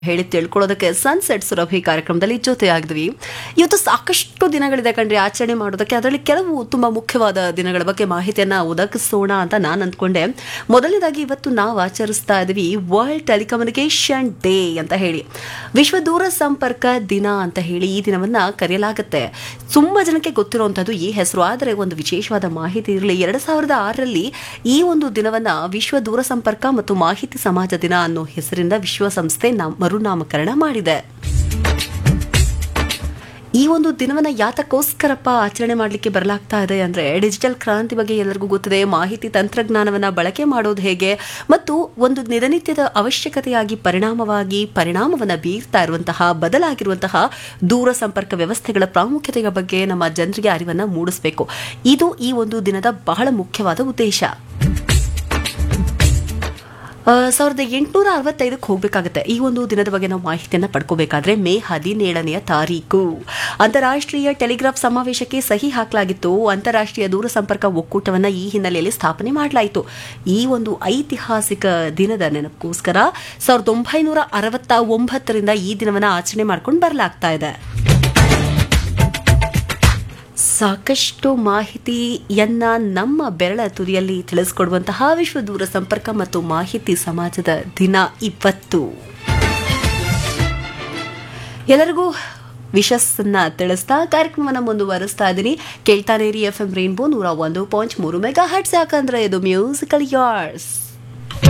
ಹೇಳಿ ತಿಳ್ಕೊಳ್ಳೋದಕ್ಕೆ ಸನ್ಸೆಟ್ ಸುರಭಿ ಕಾರ್ಯಕ್ರಮದಲ್ಲಿ ಜೊತೆಯಾಗಿದ್ವಿ ಇವತ್ತು ಸಾಕಷ್ಟು ದಿನಗಳಿದೆ ಕಣ್ರಿ ಆಚರಣೆ ಮಾಡೋದಕ್ಕೆ ಅದರಲ್ಲಿ ಕೆಲವು ತುಂಬಾ ಮುಖ್ಯವಾದ ದಿನಗಳ ಬಗ್ಗೆ ಮಾಹಿತಿಯನ್ನ ಒದಗಿಸೋಣ ಅಂತ ನಾನು ಅಂದ್ಕೊಂಡೆ ಮೊದಲನೇದಾಗಿ ಇವತ್ತು ನಾವು ಆಚರಿಸ್ತಾ ಇದ್ವಿ ವರ್ಲ್ಡ್ ಟೆಲಿಕಮ್ಯುನಿಕೇಶನ್ ಡೇ ಅಂತ ಹೇಳಿ ವಿಶ್ವ ದೂರ ಸಂಪರ್ಕ ದಿನ ಅಂತ ಹೇಳಿ ಈ ದಿನವನ್ನ ಕರೆಯಲಾಗುತ್ತೆ ತುಂಬಾ ಜನಕ್ಕೆ ಗೊತ್ತಿರುವಂತದ್ದು ಈ ಹೆಸರು ಆದರೆ ಒಂದು ವಿಶೇಷವಾದ ಮಾಹಿತಿ ಇರಲಿ ಎರಡ್ ಸಾವಿರದ ಆರರಲ್ಲಿ ಈ ಒಂದು ದಿನವನ್ನ ವಿಶ್ವ ದೂರ ಸಂಪರ್ಕ ಮತ್ತು ಮಾಹಿತಿ ಸಮಾಜ ದಿನ ಅನ್ನೋ ಹೆಸರಿಂದ ವಿಶ್ವಸಂಸ್ಥೆ ನಾಮ್- ಮರುನಾಮಕರಣ ಮಾಡಿದೆ ಈ ಒಂದು ದಿನವನ್ನ ಯಾತಕ್ಕೋಸ್ಕರಪ್ಪ ಆಚರಣೆ ಮಾಡಲಿಕ್ಕೆ ಬರಲಾಗ್ತಾ ಇದೆ ಅಂದ್ರೆ ಡಿಜಿಟಲ್ ಕ್ರಾಂತಿ ಬಗ್ಗೆ ಎಲ್ಲರಿಗೂ ಗೊತ್ತಿದೆ ಮಾಹಿತಿ ತಂತ್ರಜ್ಞಾನವನ್ನ ಬಳಕೆ ಮಾಡೋದು ಹೇಗೆ ಮತ್ತು ಒಂದು ದಿನನಿತ್ಯದ ಅವಶ್ಯಕತೆಯಾಗಿ ಪರಿಣಾಮವಾಗಿ ಪರಿಣಾಮವನ್ನ ಬೀರ್ತಾ ಇರುವಂತಹ ಬದಲಾಗಿರುವಂತಹ ದೂರ ಸಂಪರ್ಕ ವ್ಯವಸ್ಥೆಗಳ ಪ್ರಾಮುಖ್ಯತೆಯ ಬಗ್ಗೆ ನಮ್ಮ ಜನರಿಗೆ ಅರಿವನ್ನ ಮೂಡಿಸಬೇಕು ಇದು ಈ ಒಂದು ದಿನದ ಬಹಳ ಮುಖ್ಯವಾದ ಉದ್ದೇಶ ಆ, ಸಾವಿರದ ಎಂಟುನೂರ ಅರವತ್ತೈದಕ್ಕೆ ಹೋಗಬೇಕಾಗುತ್ತೆ ಈ ಒಂದು ದಿನದ ಬಗ್ಗೆ ನಾವು ಮಾಹಿತಿಯನ್ನು ಪಡ್ಕೋಬೇಕಾದ್ರೆ ಮೇ ಹದಿನೇಳನೆಯ ತಾರೀಕು ಅಂತಾರಾಷ್ಟ್ರೀಯ ಟೆಲಿಗ್ರಾಫ್ ಸಮಾವೇಶಕ್ಕೆ ಸಹಿ ಹಾಕಲಾಗಿತ್ತು ಅಂತಾರಾಷ್ಟ್ರೀಯ ದೂರ ಸಂಪರ್ಕ ಒಕ್ಕೂಟವನ್ನು ಈ ಹಿನ್ನೆಲೆಯಲ್ಲಿ ಸ್ಥಾಪನೆ ಮಾಡಲಾಯಿತು ಈ ಒಂದು ಐತಿಹಾಸಿಕ ದಿನದ ನೆನಪಕ್ಕೋಸ್ಕರ ಸಾವಿರದ ಒಂಬೈನೂರ ಅರವತ್ತ ಒಂಬತ್ತರಿಂದ ಈ ದಿನವನ್ನು ಆಚರಣೆ ಮಾಡ್ಕೊಂಡು ಬರಲಾಗ್ತಾ ಇದೆ ಸಾಕಷ್ಟು ಮಾಹಿತಿಯನ್ನ ನಮ್ಮ ಬೆರಳ ತುದಿಯಲ್ಲಿ ತಿಳಿಸ್ಕೊಡುವಂತಹ ವಿಶ್ವ ದೂರ ಸಂಪರ್ಕ ಮತ್ತು ಮಾಹಿತಿ ಸಮಾಜದ ದಿನ ಇವತ್ತು ಎಲ್ಲರಿಗೂ ವಿಶಸ್ಸನ್ನ ತಿಳಿಸ್ತಾ ಕಾರ್ಯಕ್ರಮನ ಮುಂದುವರಿಸ್ತಾ ಇದ್ದೀನಿ ಕೇಳ್ತಾನೆ ರೀ ಎಫ್ ಎಂ ರೈನ್ಬೋ ನೂರ ಒಂದು ಪಾಯಿಂಟ್ ಮೂರು ಮೆಗಾ ಹಟ್ಸ್ ಯಾಕಂದ್ರೆ ಇದು ಮ್ಯೂಸಿಕಲ್ ಯಾರ್ಸ್